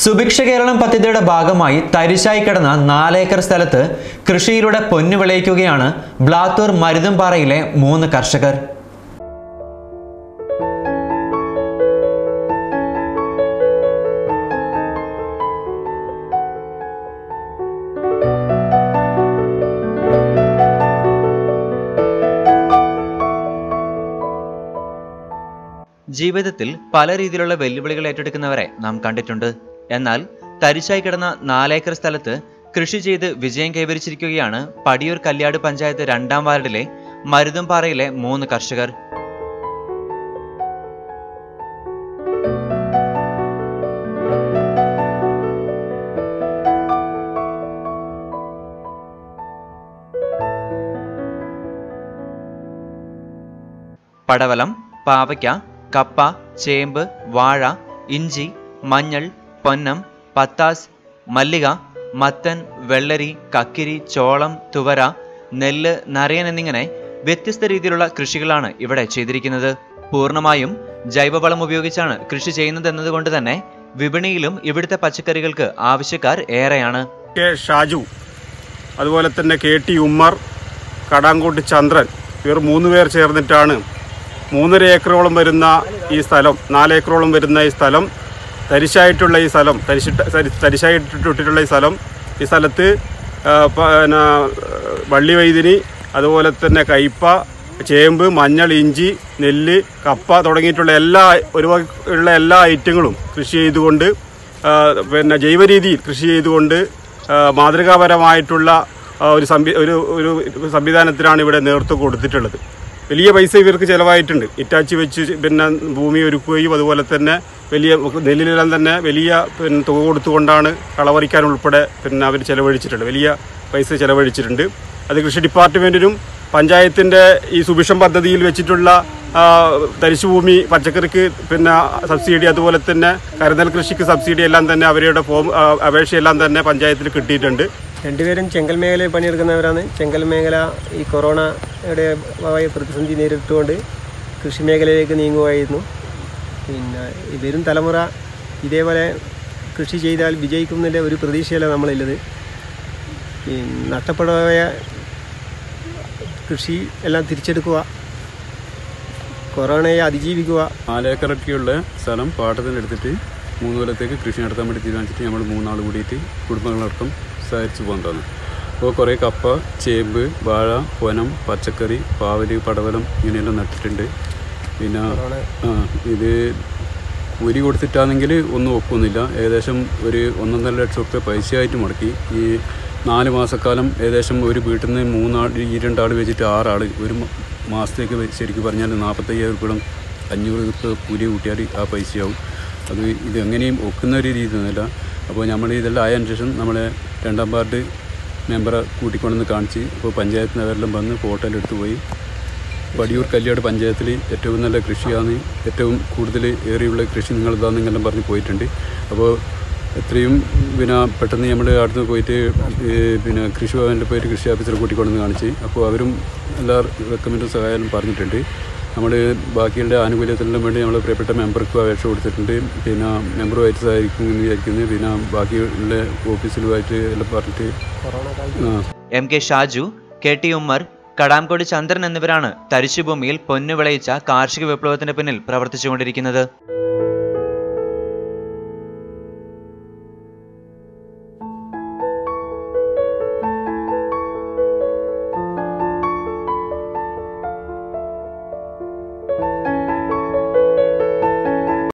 സുഭിക്ഷ കേരളം പദ്ധതിയുടെ ഭാഗമായി തരിശായി കിടന്ന നാലേക്കർ സ്ഥലത്ത് കൃഷിയിലൂടെ പൊന്നു വിളയിക്കുകയാണ് ബ്ലാത്തൂർ മരുതുംപാറയിലെ മൂന്ന് കർഷകർ ജീവിതത്തിൽ പല രീതിയിലുള്ള വെല്ലുവിളികൾ ഏറ്റെടുക്കുന്നവരെ നാം കണ്ടിട്ടുണ്ട് എന്നാൽ തരിശായി കിടന്ന നാലേക്കർ സ്ഥലത്ത് കൃഷി ചെയ്ത് വിജയം കൈവരിച്ചിരിക്കുകയാണ് പടിയൂർ കല്യാട് പഞ്ചായത്ത് രണ്ടാം വാർഡിലെ മരുതുംപാറയിലെ മൂന്ന് കർഷകർ പടവലം പാവയ്ക്ക കപ്പ ചേമ്പ് വാഴ ഇഞ്ചി മഞ്ഞൾ പൊന്നം പത്താസ് മല്ലിക മത്തൻ വെള്ളരി കക്കിരി ചോളം തുവര നെല്ല് നരയൻ എന്നിങ്ങനെ വ്യത്യസ്ത രീതിയിലുള്ള കൃഷികളാണ് ഇവിടെ ചെയ്തിരിക്കുന്നത് പൂർണ്ണമായും ജൈവവളം ഉപയോഗിച്ചാണ് കൃഷി ചെയ്യുന്നത് എന്നതുകൊണ്ട് തന്നെ വിപണിയിലും ഇവിടുത്തെ പച്ചക്കറികൾക്ക് ആവശ്യക്കാർ ഏറെയാണ് കെ ഷാജു അതുപോലെ തന്നെ കെ ടി ഉമ്മർ കടാങ്കോട്ട് ചന്ദ്രൻ ഇവർ മൂന്ന് പേർ ചേർന്നിട്ടാണ് മൂന്നര ഏക്കറോളം വരുന്ന ഈ സ്ഥലം നാല് ഏക്കറോളം വരുന്ന ഈ സ്ഥലം തരിശായിട്ടുള്ള ഈ സ്ഥലം തരിശിട്ട തരി- തരിശായിട്ടിട്ടുള്ള ഈ സ്ഥലം ഈ സ്ഥലത്ത് ആ, പ- പിന്നെ, വള്ളി വൈതിനി അതുപോലെ തന്നെ കയ്പ ചേമ്പ് മഞ്ഞൾ ഇഞ്ചി നെല്ല് കപ്പ തുടങ്ങിയിട്ടുള്ള എല്ലാ ഒരു വക- ഉള്ള എല്ലാ ഐറ്റങ്ങളും കൃഷി ചെയ്തുകൊണ്ട് ആ, പിന്നെ ജൈവ രീതിയിൽ കൃഷി ചെയ്തുകൊണ്ട് ആ, മാതൃകാപരമായിട്ടുള്ള ആ, ഒരു സംവി ഒരു ഒരു സംവിധാനത്തിനാണ് ഇവിടെ നേതൃത്വം കൊടുത്തിട്ടുള്ളത് വലിയ പൈസ ഇവർക്ക് ചിലവായിട്ടുണ്ട് ഇറ്റാച്ചി വെച്ച് പിന്നെ ഭൂമി ഒരുക്കുകയും അതുപോലെ തന്നെ വലിയ നെല്ലിലെല്ലാം തന്നെ വലിയ പിന്നെ തുക കൊടുത്തുകൊണ്ടാണ് കളവറിക്കാൻ ഉൾപ്പെടെ പിന്നെ അവർ ചിലവഴിച്ചിട്ടുണ്ട് വലിയ പൈസ ചിലവഴിച്ചിട്ടുണ്ട് അത് കൃഷി ഡിപ്പാർട്ട്മെൻറ്റിനും പഞ്ചായത്തിൻ്റെ ഈ സുഭിക്ഷം പദ്ധതിയിൽ വെച്ചിട്ടുള്ള ആ, തരിശുഭൂമി പച്ചക്കറിക്ക് പിന്നെ സബ്സിഡി അതുപോലെ തന്നെ കരുതൽ കൃഷിക്ക് സബ്സിഡി എല്ലാം തന്നെ അവരുടെ ഫോം ആ, അപേക്ഷയെല്ലാം തന്നെ പഞ്ചായത്തിൽ കിട്ടിയിട്ടുണ്ട് രണ്ടുപേരും ചെങ്കൽ മേഖലയിൽ പണിയെടുക്കുന്നവരാണ് ചെങ്കൽ മേഖല ഈ കൊറോണയുടെ ഭാഗമായി പ്രതിസന്ധി നേരിട്ടുകൊണ്ട് കൃഷി മേഖലയിലേക്ക് നീങ്ങുകയായിരുന്നു പിന്നെ ഈ വരും തലമുറ ഇതേപോലെ കൃഷി ചെയ്താൽ വിജയിക്കുന്നതിൻ്റെ ഒരു പ്രതീക്ഷയല്ല നമ്മളുള്ളത് ഈ നഷ്ടപ്പെടുകയ കൃഷി എല്ലാം തിരിച്ചെടുക്കുക കൊറോണയെ അതിജീവിക്കുക നാലേക്കറൊക്കെയുള്ള സ്ഥലം പാട്ടത്തിനെടുത്തിട്ട് മൂന്ന് കൊല്ലത്തേക്ക് കൃഷി നടത്താൻ വേണ്ടി തീരുമാനിച്ചിട്ട് നമ്മൾ മൂന്നാൾ കൂടിയിട്ട് കുടുംബങ്ങളടക്കം സഹകരിച്ച് പോകുന്നതാണ് അപ്പോൾ കുറേ കപ്പ ചേമ്പ് വാഴ പൊനം പച്ചക്കറി പാവല് പടവലം ഇങ്ങനെയെല്ലാം നട്ടിട്ടുണ്ട് പിന്നെ ആ ഇത് കൂലി കൊടുത്തിട്ടാണെങ്കിൽ ഒന്നും ഒക്കുന്നില്ല ഏകദേശം ഒരു ഒന്നൊന്നര ലക്ഷം റുപ്യ പൈസയായിട്ട് മുടക്കി ഈ നാല് മാസക്കാലം ഏകദേശം ഒരു വീട്ടിൽ നിന്ന് മൂന്നാൾ ഈ രണ്ടാൾ വെച്ചിട്ട് ആറാൾ ഒരു മ- മാസത്തേക്ക് വെ- ശരിക്കും പറഞ്ഞാൽ നാൽപ്പത്തയ്യായിരം റുപ്യം അഞ്ഞൂറ് റുപ്യ കൂലി കൂട്ടിയാൽ ആ പൈസയാവും അത് ഇത് എങ്ങനെയും ഒക്കുന്ന ഒരു രീതി ഒന്നുമില്ല അപ്പോൾ നമ്മൾ ഇതെല്ലാം ആയതിനു ശേഷം നമ്മളെ രണ്ടാം പാർട്ട് മെമ്പറെ കൂട്ടിക്കൊണ്ടുവന്ന് കാണിച്ച് അപ്പോൾ പഞ്ചായത്തിന് അവരെല്ലാം വന്ന് ഫോട്ടോയിൽ എടുത്ത് പോയി വടിയൂർ കല്യാട് പഞ്ചായത്തിൽ ഏറ്റവും നല്ല കൃഷിയാണ് ഏറ്റവും കൂടുതൽ ഏറിയുള്ള കൃഷി നിങ്ങൾ ഇതാണെന്നെല്ലാം പറഞ്ഞ് പോയിട്ടുണ്ട് അപ്പോൾ എത്രയും പിന്നെ പെട്ടെന്ന് നമ്മൾ അടുത്ത് പോയിട്ട് ഈ പിന്നെ കൃഷി ഭവനിൽ പോയിട്ട് കൃഷി ഓഫീസറെ കൂട്ടിക്കൊണ്ടുവന്ന് കാണിച്ച് അപ്പോൾ അവരും എല്ലാ റെക്കമെൻഡും സഹായം പറഞ്ഞിട്ടുണ്ട് നമ്മൾ ബാക്കിയുള്ള ആനുകൂല്യത്തിനെല്ലാം വേണ്ടി നമ്മൾ പ്രിയപ്പെട്ട മെമ്പർക്ക് അപേക്ഷ കൊടുത്തിട്ടുണ്ട് പിന്നെ മെമ്പറുമായിട്ട് സഹായിക്കും എന്ന് വിചാരിക്കുന്നു പിന്നെ ബാക്കിയുള്ള ഓഫീസിലുമായിട്ട് എല്ലാം പറഞ്ഞിട്ട് ആ M K Shaju K T Ummer Kadamkodi Chandran എന്നിവരാണ് തരിശുഭൂമിയിൽ പൊന്നു വിളയിച്ച കാർഷിക വിപ്ലവത്തിന് പിന്നിൽ പ്രവർത്തിച്ചുകൊണ്ടിരിക്കുന്നത്